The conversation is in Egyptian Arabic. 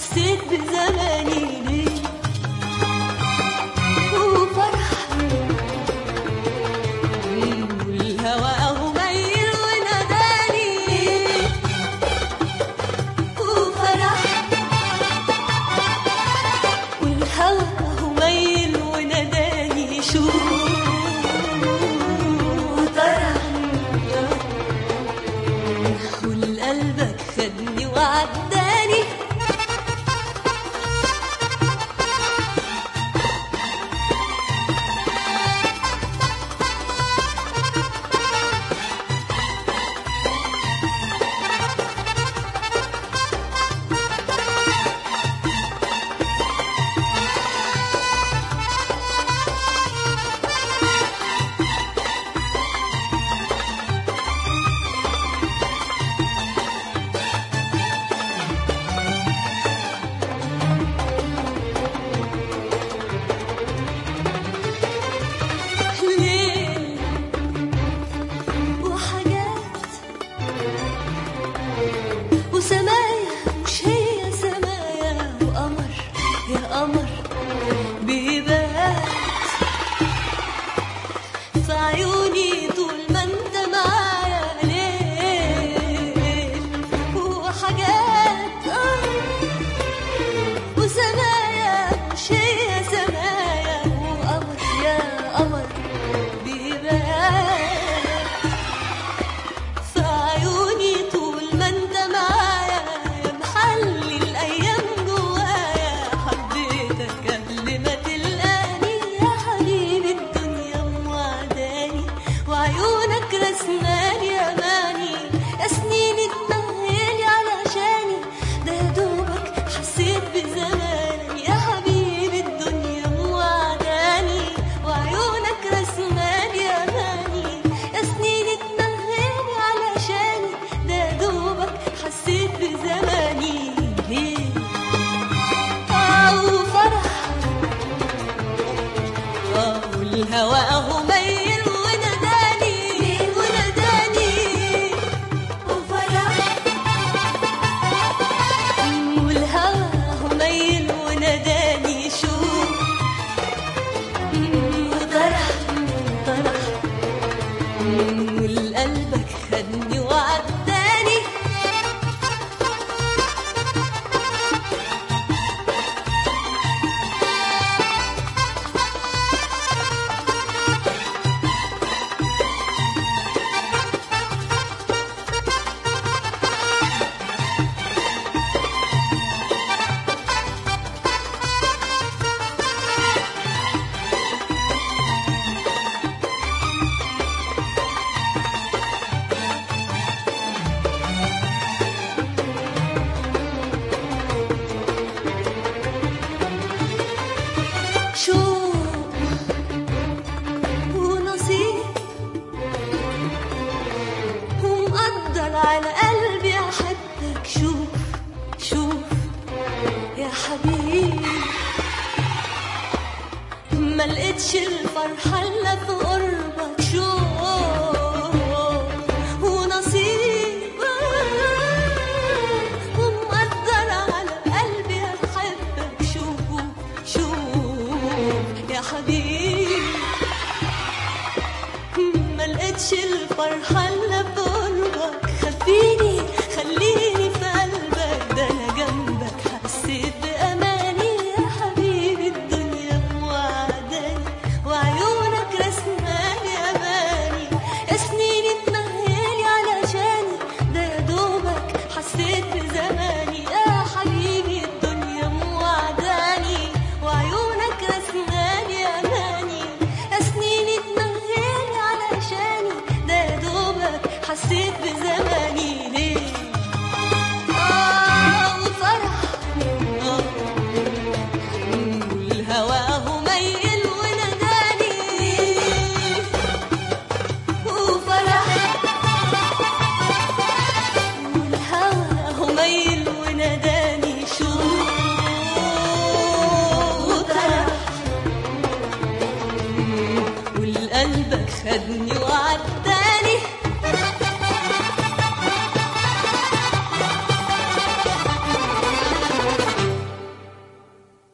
حسيت بزماني ليه وفرح والهوى اهو ميل وناداني وفرح والهوى اهو ميل وناداني شوف وطرح والقلبك خدني وعداني ليل وحاجات وسمايا مش هي سمايا وقمر يا قمر بيبات في عيوني طول ما انت معايا ليل وحاجات آه وسمايا مش هي سمايا وقمر يا قمر بيبان في عيوني طول ما انت معايا يا محلي الايام جوايا حبيتك قبل ما تلقاني يا حبيبي الدنيا موعداني وعيونك رسماني اماني يا سنيني تمهلي علشاني ده يا دوبك حسيت بزماني يا حبيبي الدنيا موعداني وعيونك رسماني اماني يا سنيني تمهلي علشاني ده يا دوبك حسيت بزماني ليه آه وفرح آه والهوى اهو ميل وناداني وناداني وفرح والهوى اهو ميل وناداني شوف وطرح طرح والقلبك خدني وعداني شوق ونصيب ومقدر على قلبي احبك شوف شوف يا حبيبي ما لقيتش الفرحة الا في قربك شوق ونصيب ومقدر على قلبي احبك شوف شوف يا حبيبي ما لقيتش الفرحة الا بقربك خليني خليني في قلبك ده انا جنبك حسيت بأماني يا حبيبي الدنيا موعداني وعيونك رسماني أماني يا سنيني تمهلي علشاني ده يا دوبك حسيت بزماني يا حبيبي الدنيا موعداني وعيونك رسماني أماني يا سنيني تمهلي علشاني ده يا دوبك حسيت بزماني ليه آه وفرح آه والهوى اهو ميل وناداني وفرح والهوى اهو ميل وناداني شوف وطرح والقلبك خدني